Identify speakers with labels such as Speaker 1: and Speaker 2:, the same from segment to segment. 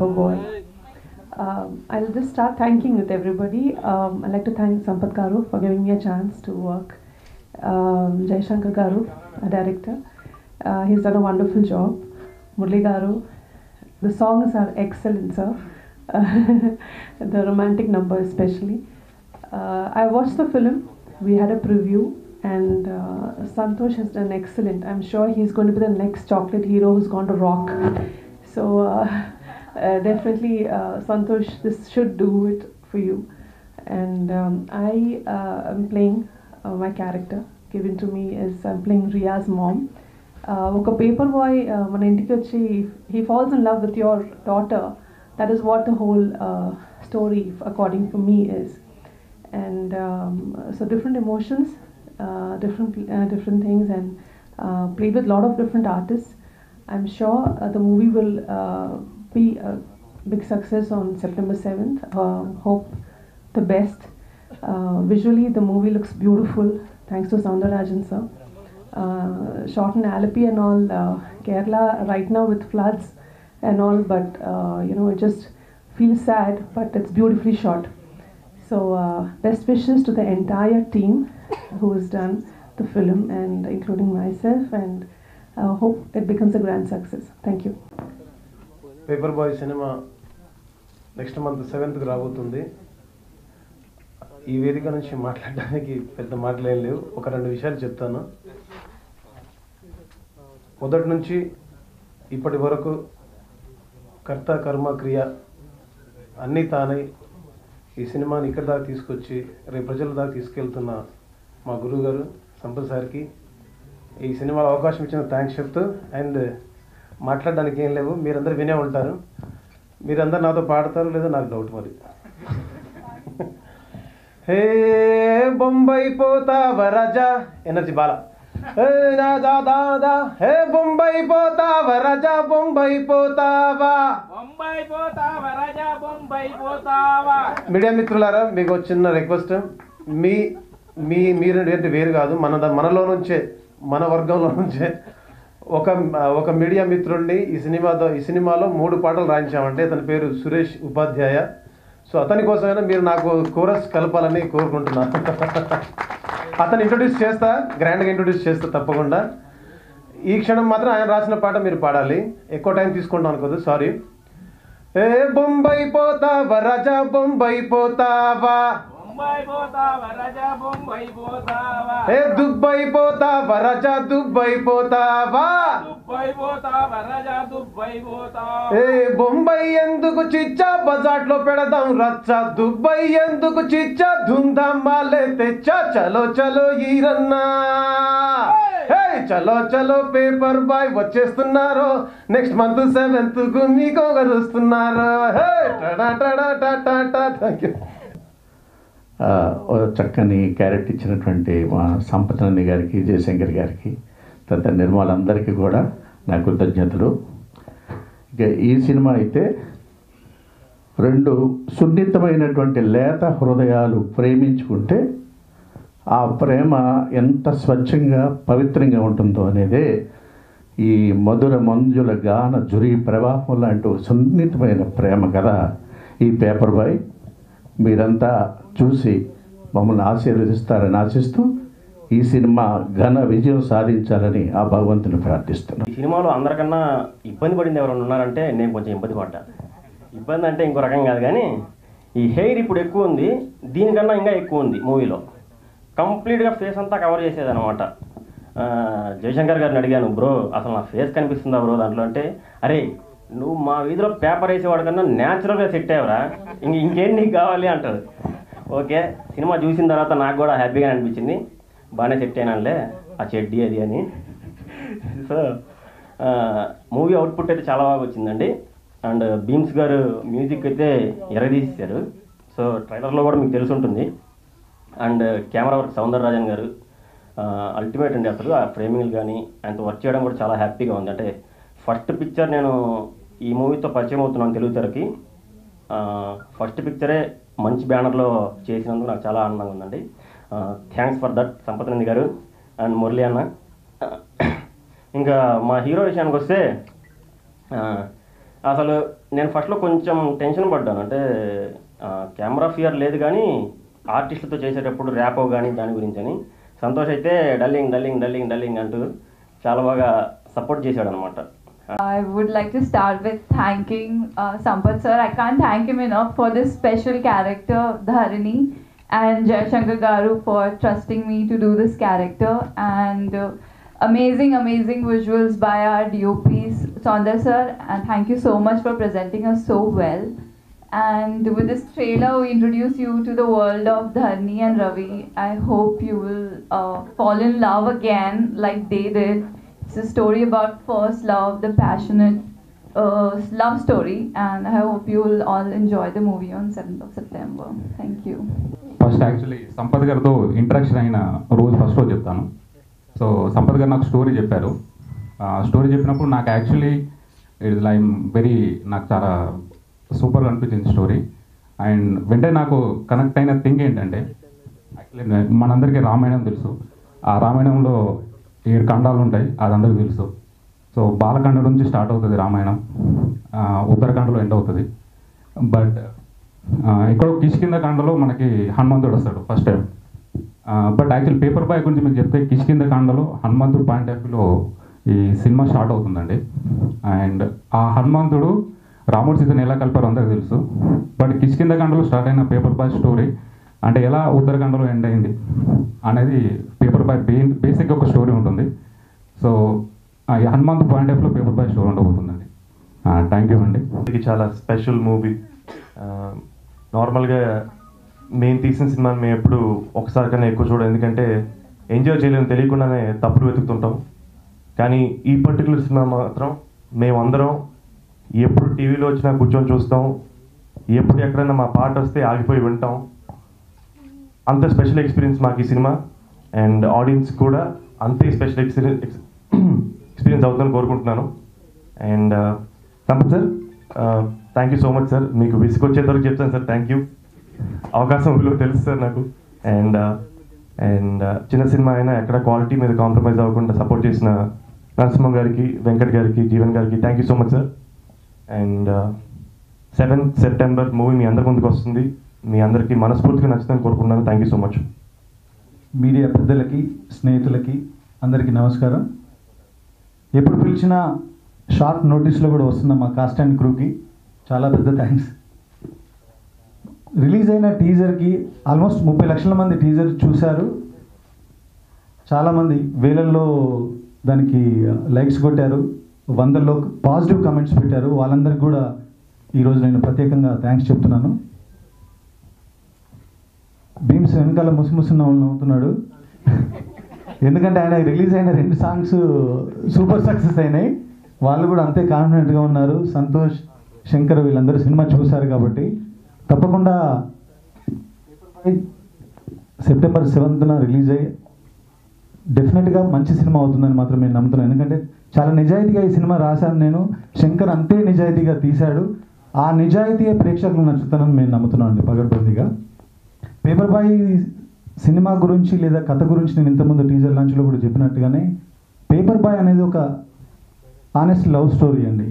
Speaker 1: Paperboy. Um, I'll just start thanking with everybody. Um, I'd like to thank Sampath Garu for giving me a chance to work. Um, Jai Shankar Garu, a director, uh, he's done a wonderful job. Murli Garu, the songs are excellent, sir. the romantic number, especially. Uh, I watched the film. We had a preview, and uh, Santosh has done excellent. I'm sure he's going to be the next chocolate hero who's going to rock. So uh, uh, definitely, uh, Santosh, this should do it for you. And um, I uh, am playing uh, my character. Given to me is I'm playing Ria's mom. Uh, ఒక paper boy మన ఇంటికి వచ్చి he falls in love with your daughter that is what the whole story according for me is and um, so different emotions, uh, different uh, different things, and uh, played with a lot of different artists. I'm sure uh, the movie will uh, be a big success on September 7th. Uh, hope the best. Uh, visually, the movie looks beautiful. Thanks to Soundarajan sir. Uh, shot in Alleppey and all. Uh, Kerala right now with floods and all, but uh, you know it just feels sad, but it's beautifully shot. So, uh, best wishes to the entire team who has done the film, and including myself, and uh, hope it becomes a grand success. Thank you.
Speaker 2: Paper boy cinema next month సెవెంత్కి రాబోతుంది ఈ వేదిక నుంచి మాట్లాడడానికి పెద్ద మాటలు ఏం లేవు ఒక రెండు విషయాలు చెప్తాను మొదటి నుంచి ఇప్పటి వరకు కర్త కర్మ క్రియ అన్నీ తానై ఈ సినిమాని ఇక్కడి దాకా తీసుకొచ్చి రేపు ప్రజల దాకా తీసుకెళ్తున్న మా గురువు గారు సంపత్ సార్కి ఈ సినిమాలో అవకాశం ఇచ్చిన థ్యాంక్స్ చెప్తూ అండ్ మాట్లాడడానికి ఏం లేవు మీరందరూ వినే ఉంటారు మీరందరూ నాతో పాడతారు లేదో నాకు డౌట్ మరి హే బొంబాయి పోతావా రాజా ఎనర్జీ బాల హే రాజా దాదా హే బొంబాయి పోతావా రాజా బొంబాయి పోతావా
Speaker 3: బొంబాయి పోతావా రాజా బొంబాయి పోతావా
Speaker 2: మీడియా మిత్రులారా మీకు ఒక చిన్న రిక్వెస్ట్ మీ మీ మీరు ఏంటి వేరు కాదు మన మనలో నుంచే మన వర్గంలో నుంచే ఒక ఒక మీడియా మిత్రుడిని ఈ సినిమాతో ఈ సినిమాలో మూడు పాటలు రాయించామంటే అతని పేరు సురేష్ ఉపాధ్యాయ సో అతని కోసమైనా మీరు నాకు కోరస్ కలపాలని కోరుకుంటున్నాను అతను ఇంట్రొడ్యూస్ చేస్తా గ్రాండ్గా ఇంట్రొడ్యూస్ చేస్తా తప్పకుండా ఈ క్షణం మాత్రం ఆయన రాసిన పాట మీరు పాడాలి ఎక్కువ టైం తీసుకుంటాం అనుకోదు సారీ ఏ బొంబాయి పోతావా రాజా బొంబాయి పోతావా
Speaker 3: బొంబాయి పోతావా రాజా బొంబాయి పోతావా
Speaker 2: ఏ దుబాయ్ పోతావా రాజా దుబాయ్ పోతావా
Speaker 3: దుబాయ్ పోతావా రాజా దుబాయ్ పోతావా
Speaker 2: ఏ బొంబాయి ఎందుకు చిచ్చా బజాట్లో పెడదాం రచ్చ దుబాయ్ ఎందుకు చిచ్చా ధుంధాం మాలే తెచ్చా చలో చలో ఈరన్నా హే చలో చలో పేపర్ బాయ్ వచ్చేస్తున్నారు నెక్స్ట్ మంత్ సెవెంత్ కు మీకు కలుస్తున్నారు హే టడా టడా టా టా టా థ్యాంక్ యూ
Speaker 4: ఆ, ఓ చక్కని క్యారెక్టర్ ఇచ్చినటువంటి మా సంపతనంది గారికి జయశంకర్ గారికి తదితర నిర్మాలందరికీ కూడా నా కృతజ్ఞతలు ఇక ఈ సినిమా అయితే రెండు సున్నితమైనటువంటి లేత హృదయాలు ప్రేమించుకుంటే ఆ ప్రేమ ఎంత స్వచ్ఛంగా పవిత్రంగా ఉంటుందో అనేదే ఈ మధుర మంజుల గాన జురి ప్రవాహం లాంటి ఒక సున్నితమైన ప్రేమ కథ ఈ పేపర్ బాయ్ మీరంతా చూసి మమ్మల్ని ఆశీర్వదిస్తారని ఆశిస్తూ ఈ సినిమా ఘన విజయం సాధించాలని ఆ భగవంతుని ప్రార్థిస్తున్నాను
Speaker 5: ఈ సినిమాలో అందరికన్నా ఇబ్బంది పడింది ఎవరైనా ఉన్నారంటే నేను కొంచెం ఇబ్బంది పడ్డా ఇబ్బంది అంటే ఇంకో రకం కాదు కానీ ఈ హెయిర్ ఇప్పుడు ఎక్కువ ఉంది దీనికన్నా ఇంకా ఎక్కువ ఉంది మూవీలో కంప్లీట్గా ఫేస్ అంతా కవర్ చేసేది అనమాట జయశంకర్ గారిని అడిగాను బ్రో అసలు నా ఫేస్ కనిపిస్తుందా బ్రో దాంట్లో అంటే అరే నువ్వు మా వీధిలో పేపర్ వేసేవాడు కన్నా న్యాచురల్గా సెట్ అయ్యవరా ఇంక ఇంకేం నీకు కావాలి అంటాడు ఓకే సినిమా చూసిన తర్వాత నాకు కూడా హ్యాపీగా అనిపించింది బాగానే సెట్ అయినానులే ఆ చెడ్డీ అది అని సో మూవీ అవుట్పుట్ అయితే చాలా బాగా వచ్చిందండి అండ్ బీమ్స్ గారు మ్యూజిక్ అయితే ఎరదీశారు సో ట్రైలర్లో కూడా మీకు తెలిసి ఉంటుంది అండ్ కెమెరా వర్క్ సౌందరరాజన్ గారు అల్టిమేట్ అండి అసలు ఆ ఫ్రేమింగ్లు కానీ ఆయనతో వర్క్ చేయడం కూడా చాలా హ్యాపీగా ఉంది అంటే ఫస్ట్ పిక్చర్ నేను ఈ మూవీతో పరిచయం అవుతున్నాను తెలుగు తెరకి ఫస్ట్ పిక్చరే మంచి బ్యానర్లో చేసినందుకు నాకు చాలా ఆనందంగా ఉందండి థ్యాంక్స్ ఫర్ దట్ సంపతనంది గారు అండ్ మురళి అన్న ఇంకా మా హీరో విషయానికి వస్తే ఆ, అసలు నేను ఫస్ట్లో కొంచెం టెన్షన్ పడ్డాను అంటే కెమెరా ఫియర్ లేదు కానీ ఆర్టిస్టులతో చేసేటప్పుడు ర్యాపో కానీ దాని గురించి అని సంతోష్ అయితే డల్లింగ్ డల్లింగ్ డల్లింగ్ డల్లింగ్ అంటూ చాలా బాగా సపోర్ట్ చేశాడు అనమాట
Speaker 6: I would like to start with thanking uh, Sampath sir. I can't thank him enough for this special character, Dharini, and Jayashankar Garu for trusting me to do this character. And uh, amazing, amazing visuals by our DOPs, Sondar sir. And thank you so much for presenting us so well. And with this trailer, we introduce you to the world of Dharni and Ravi. I hope you will uh, fall in love again like they did. It's a story about first love, the passionate uh, love story, and I hope you will all enjoy the movie on 7th of September. Thank you.
Speaker 7: First actually Sampath గారితో interaction అయిన రోజు first రోజు చెప్తాను so Sampath గారు నాకు story చెప్పారు story చెప్పినప్పుడు నాకు యాక్చువల్లీ ఇట్ లైక్ వెరీ నాకు చాలా సూపర్గా అనిపించింది స్టోరీ అండ్ వెంటనే నాకు కనెక్ట్ అయిన థింగ్ ఏంటంటే యాక్చువల్లీ మనందరికీ రామాయణం తెలుసు ఆ రామాయణంలో ఏడు ఖండాలు ఉంటాయి అది అందరికీ తెలుసు సో బాలకాండ నుంచి స్టార్ట్ అవుతుంది రామాయణం ఆ, ఉత్తరాఖండలో ఎండ్ అవుతుంది బట్ ఇక్కడ కిష్కింద కాండలో మనకి హనుమంతుడు వస్తాడు first time but actual paper boy గురించి మీకు చెప్తే కిష్కింద కాండలో హనుమంతుడు పాయింట్ ఆఫ్ వ్యూలో ఈ సినిమా స్టార్ట్ అవుతుందండి అండ్ ఆ హనుమంతుడు రాముడు సీతను ఎలా కలిపారో అందరికీ తెలుసు బట్ కిష్కింద కాండలో స్టార్ట్ అయిన పేపర్ బాయ్ స్టోరీ అంటే ఎలా ఉత్తరాఖండలో ఎండ్ అయింది అనేది పేపర్ బాయ్ బేసిక్ ఒక స్టోరీ ఉంటుంది సో ఈ హనుమంతు పాయింట్ ఆఫ్ లో పేపర్ బాయ్ స్టోరీ ఉండబోతుందండి థ్యాంక్ యూ అండి
Speaker 8: ఇది చాలా స్పెషల్ మూవీ నార్మల్గా మేము తీసిన సినిమాని మేము ఎప్పుడు ఒకసారి కన్నా ఎక్కువ చూడం ఎందుకంటే ఎంజాయ్ చేయలేని తెలియకుండానే తప్పులు వెతుకుతుంటాం కానీ ఈ పర్టికులర్ సినిమా మాత్రం మేమందరం ఎప్పుడు టీవీలో వచ్చినా కూర్చొని చూస్తాం ఎప్పుడు ఎక్కడైనా మా పాట వస్తే ఆగిపోయి వింటాం అంత స్పెషల్ ఎక్స్పీరియన్స్ మాకు ఈ సినిమా అండ్ ఆడియన్స్ కూడా అంతే స్పెషల్ ఎక్స్పీరియన్స్ ఎక్స్పీరియన్స్ అవుతుందని కోరుకుంటున్నాను and Sampath sir thank you so much sir మీకు విసుకొచ్చేంతవరకు చెప్తాను సార్ థ్యాంక్ యూ అవకాశం విలువ తెలుసు సార్ నాకు అండ్ అండ్ చిన్న సినిమా అయినా ఎక్కడ క్వాలిటీ మీద కాంప్రమైజ్ అవ్వకుండా సపోర్ట్ చేసిన నరసింహ గారికి వెంకట్ గారికి జీవన్ గారికి thank you so much sir and seventh September movie మీ అందరి ముందుకు వస్తుంది మీ అందరికీ మనస్ఫూర్తిగా నచ్చుతుందని కోరుకుంటున్నాను thank you so much
Speaker 9: media పెద్దలకి స్నేహితులకి అందరికీ నమస్కారం ఎప్పుడు పిలిచినా షార్ట్ నోటీస్లో కూడా వస్తున్న మా కాస్ట్ అండ్ క్రూకి చాలా పెద్ద థ్యాంక్స్ రిలీజ్ అయిన టీజర్కి ఆల్మోస్ట్ ముప్పై లక్షల మంది టీజర్ చూశారు చాలామంది వేలల్లో దానికి లైక్స్ కొట్టారు వందల్లో పాజిటివ్ కమెంట్స్ పెట్టారు వాళ్ళందరికీ కూడా ఈరోజు నేను ప్రత్యేకంగా థ్యాంక్స్ చెప్తున్నాను భీమ్స్ వెనకాల ముసిముసి నవ్వులు నవ్వుతున్నాడు ఎందుకంటే ఆయన రిలీజ్ అయిన రెండు సాంగ్స్ సూపర్ సక్సెస్ అయినాయి వాళ్ళు కూడా అంతే కాన్ఫిడెంట్గా ఉన్నారు సంతోష్ శంకర్ వీళ్ళందరూ సినిమా చూశారు కాబట్టి తప్పకుండా సెప్టెంబర్ సెవెంత్న రిలీజ్ అయ్యి డెఫినెట్గా మంచి సినిమా అవుతుందని మాత్రం నేను నమ్ముతున్నాను ఎందుకంటే చాలా నిజాయితీగా ఈ సినిమా రాశాను నేను శంకర్ అంతే నిజాయితీగా తీశాడు ఆ నిజాయితీ ప్రేక్షకులు నచ్చుతానని నేను నమ్ముతున్నాను అండి పగడ్బందీగా పేపర్ బాయ్ సినిమా గురించి లేదా కథ గురించి నేను ఇంతకుముందు టీజర్ లాంచ్లో కూడా చెప్పినట్టుగానే పేపర్ బాయ్ అనేది ఒక ఆనెస్ట్ లవ్ స్టోరీ అండి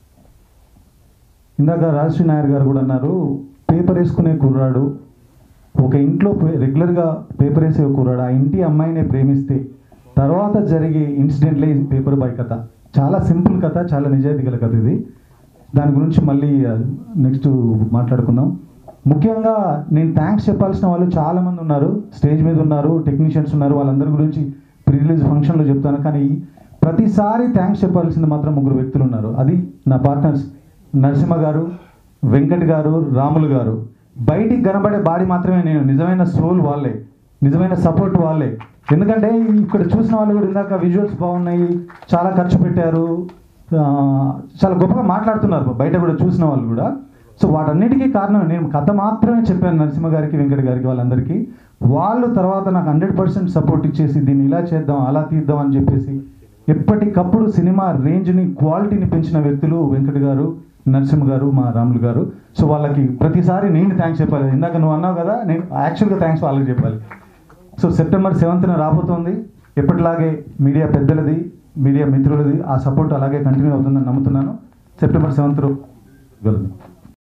Speaker 9: ఇందాక రాజశ్రీ నాయర్ గారు కూడా అన్నారు పేపర్ వేసుకునే కుర్రాడు ఒక ఇంట్లో పే- రెగ్యులర్గా పేపర్ వేసే కుర్రాడు ఆ ఇంటి అమ్మాయిని ప్రేమిస్తే తర్వాత జరిగే ఇన్సిడెంట్లే ఈ పేపర్ బాయ్ కథ చాలా సింపుల్ కథ చాలా నిజాయితీ గల కథ ఇది దాని గురించి మళ్ళీ నెక్స్ట్ మాట్లాడుకుందాం ముఖ్యంగా నేను థ్యాంక్స్ చెప్పాల్సిన వాళ్ళు చాలా మంది ఉన్నారు స్టేజ్ మీద ఉన్నారు టెక్నీషియన్స్ ఉన్నారు వాళ్ళందరి గురించి ప్రీ రిలీజ్ ఫంక్షన్లో చెప్తాను కానీ ప్రతిసారి థ్యాంక్స్ చెప్పాల్సింది మాత్రం ముగ్గురు వ్యక్తులు ఉన్నారు అది నా పార్ట్నర్స్ నరసింహ గారు వెంకట్ గారు రాములు గారు బయటికి కనబడే బాడీ మాత్రమే నేను నిజమైన సోల్ వాళ్ళే నిజమైన సపోర్ట్ వాళ్ళే ఎందుకంటే ఇక్కడ చూసిన వాళ్ళు కూడా ఇందాక విజువల్స్ బాగున్నాయి చాలా ఖర్చు పెట్టారు ఆ, చాలా గొప్పగా మాట్లాడుతున్నారు బయట కూడా చూసిన వాళ్ళు కూడా సో వాటన్నిటికీ కారణం నేను కథ మాత్రమే చెప్పాను నరసింహ గారికి వెంకట గారికి వాళ్ళందరికీ వాళ్ళు తర్వాత నాకు హండ్రెడ్ పర్సెంట్ సపోర్ట్ ఇచ్చేసి దీన్ని ఇలా చేద్దాం అలా తీద్దాం అని చెప్పేసి ఎప్పటికప్పుడు సినిమా రేంజ్ని క్వాలిటీని పెంచిన వ్యక్తులు వెంకట గారు నరసింహ గారు మా రాములు గారు సో వాళ్ళకి ప్రతిసారి నేను థ్యాంక్స్ చెప్పాలి ఇందాక నువ్వు అన్నావు కదా నేను యాక్చువల్గా థ్యాంక్స్ వాళ్ళకి చెప్పాలి సో సెప్టెంబర్ సెవెంత్న రాబోతోంది ఎప్పటిలాగే మీడియా పెద్దలది మీడియా మిత్రులది ఆ సపోర్ట్ అలాగే కంటిన్యూ అవుతుందని నమ్ముతున్నాను సెప్టెంబర్ సెవెంత్ వెళ్దాం